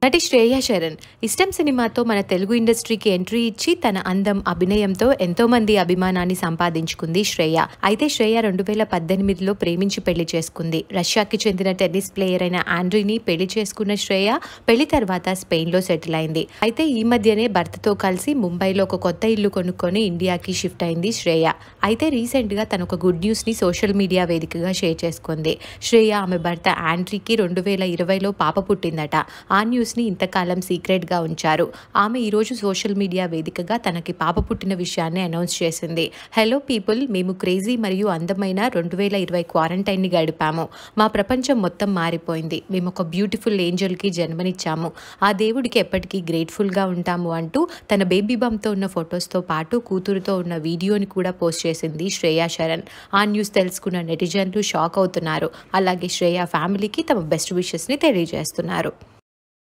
నటి శ్రేయ శరణ్ ఇష్టం సినిమాతో మన తెలుగు ఇండస్ట్రీకి ఎంట్రీ ఇచ్చి తన అందం అభినయంతో ఎంతో మంది అభిమానాన్ని సంపాదించుకుంది శ్రేయ అయితే శ్రేయ రెండు వేల పద్దెనిమిదిలో ప్రేమించి పెళ్లి చేసుకుంది రష్యాకి చెందిన టెన్నిస్ ప్లేయర్ అయిన ఆండ్రీని పెళ్లి చేసుకున్న శ్రేయ పెళ్లి తర్వాత స్పెయిన్ లో సెటిల్ అయింది అయితే ఈ మధ్యనే భర్తతో కలిసి ముంబైలో ఒక కొత్త ఇల్లు కొనుక్కొని ఇండియాకి షిఫ్ట్ అయింది శ్రేయ అయితే రీసెంట్ గా తను ఒక గుడ్ న్యూస్ ని సోషల్ మీడియా వేదికగా షేర్ చేసుకుంది శ్రేయ ఆమె భర్త ఆండ్రీకి రెండు వేల ఇరవైలో పాప పుట్టిందట ఆ న్యూస్ ని ఇంతకాలం సీక్రెట్ గా ఉంచారు ఆమె ఈ రోజు సోషల్ మీడియా వేదికగా తనకి పాప పుట్టిన విషయాన్ని అనౌన్స్ చేసింది హలో పీపుల్ మేము క్రేజీ మరియు అందమైన రెండు వేల ఇరవై క్వారంటైన్ ని గడిపాము మా ప్రపంచం మొత్తం మారిపోయింది మేము ఒక బ్యూటిఫుల్ ఏంజల్ కి జన్మనిచ్చాము ఆ దేవుడికి ఎప్పటికీ గ్రేట్ఫుల్ గా ఉంటాము అంటూ తన బేబీ తో ఉన్న ఫొటోస్ తో పాటు కూతురుతో ఉన్న వీడియోని కూడా పోస్ట్ చేసింది శ్రేయా శరణ్ ఆ న్యూస్ తెలుసుకున్న నెటిజన్లు షాక్ అవుతున్నారు అలాగే శ్రేయ ఫ్యామిలీకి తమ బెస్ట్ విషెస్ ని తెలియజేస్తున్నారు